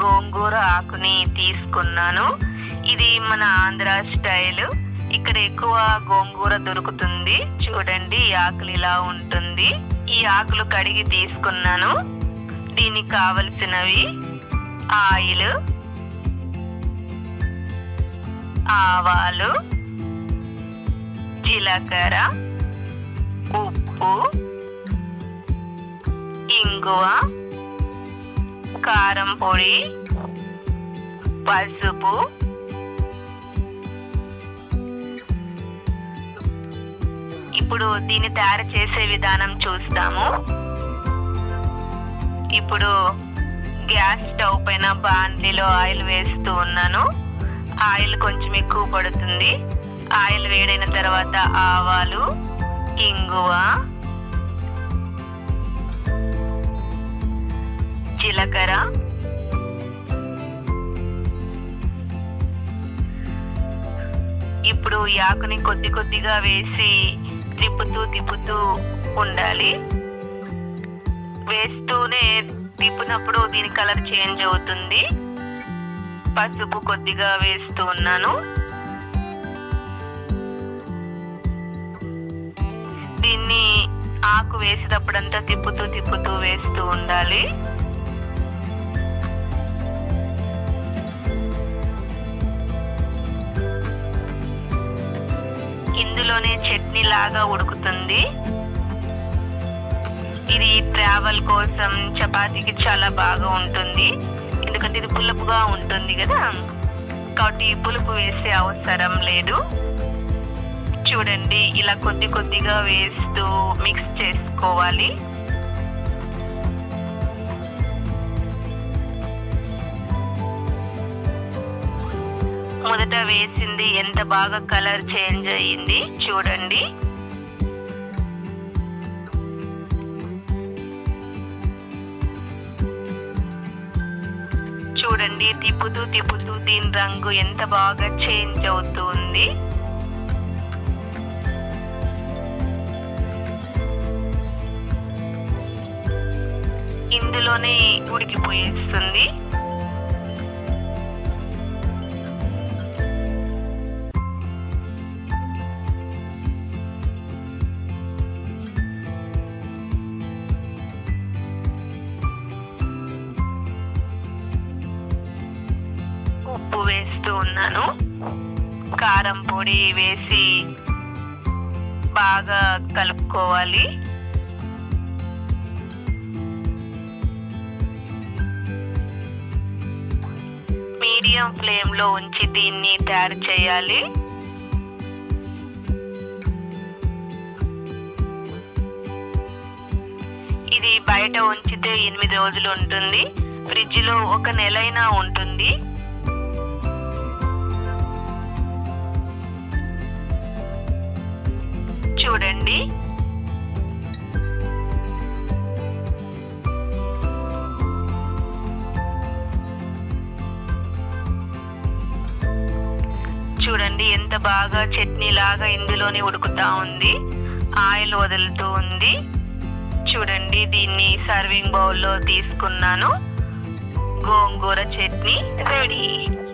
గోంగూర ఆకుని తీసుకున్నాను ఇది మన ఆంధ్ర స్టైల్ ఇక్కడ ఎక్కువ గోంగూర దొరుకుతుంది చూడండి ఈ ఆకులు ఇలా ఉంటుంది ఈ ఆకులు కడిగి తీసుకున్నాను దీనికి కావలసినవి ఆయిల్ ఆవాలు జీలకర్ర ఉప్పు ఇంగువ కారం పొడి పసుపు ఇప్పుడు దీన్ని తయారు చేసే విధానం చూస్తాము ఇప్పుడు గ్యాస్ స్టవ్ పైన బాండ్లీలో ఆయిల్ వేస్తూ ఉన్నాను ఆయిల్ కొంచెం ఎక్కువ పడుతుంది ఆయిల్ వేడైన తర్వాత ఆవాలు ఇంగువ జీలకర్ర ఇప్పుడు ఈ ఆకుని కొద్ది కొద్దిగా వేసి తిప్పుతూ తిప్పుతూ ఉండాలి వేస్తూనే తిప్పినప్పుడు దీని కలర్ చేంజ్ అవుతుంది పసుపు కొద్దిగా వేస్తూ ఉన్నాను దీన్ని ఆకు వేసేటప్పుడంతా తిప్పుతూ తిప్పుతూ వేస్తూ ఉండాలి ఇందులోనే చట్నీ లాగా ఉడుకుతుంది ఇది ట్రావెల్ కోసం చపాతీకి చాలా బాగా ఉంటుంది ఎందుకంటే ఇది పులుపుగా ఉంటుంది కదా కాబట్టి పులుపు వేసే అవసరం లేదు చూడండి ఇలా కొద్ది కొద్దిగా వేస్తూ మిక్స్ చేసుకోవాలి మొదట వేసింది ఎంత బాగా కలర్ చేంజ్ అయ్యింది చూడండి చూడండి తిప్పుతూ తిప్పుతూ దీని రంగు ఎంత బాగా చేంజ్ అవుతుంది ఇందులోనే ఉడికిపోయేస్తుంది ఉప్పు వేస్తూ ఉన్నాను కారం పొడి వేసి బాగా కలుపుకోవాలి మీడియం ఫ్లేమ్ లో ఉంచి దీన్ని తయారు చేయాలి ఇది బయట ఉంచితే ఎనిమిది రోజులు ఉంటుంది ఫ్రిడ్జ్ లో ఒక నెలైనా ఉంటుంది చూడండి చూడండి ఎంత బాగా చట్నీ లాగా ఇందులోనే ఉడుకుతా ఉంది ఆయిల్ వదులుతూ ఉంది చూడండి దీన్ని సర్వింగ్ బౌల్లో తీసుకున్నాను గోంగూర చట్నీ రెడీ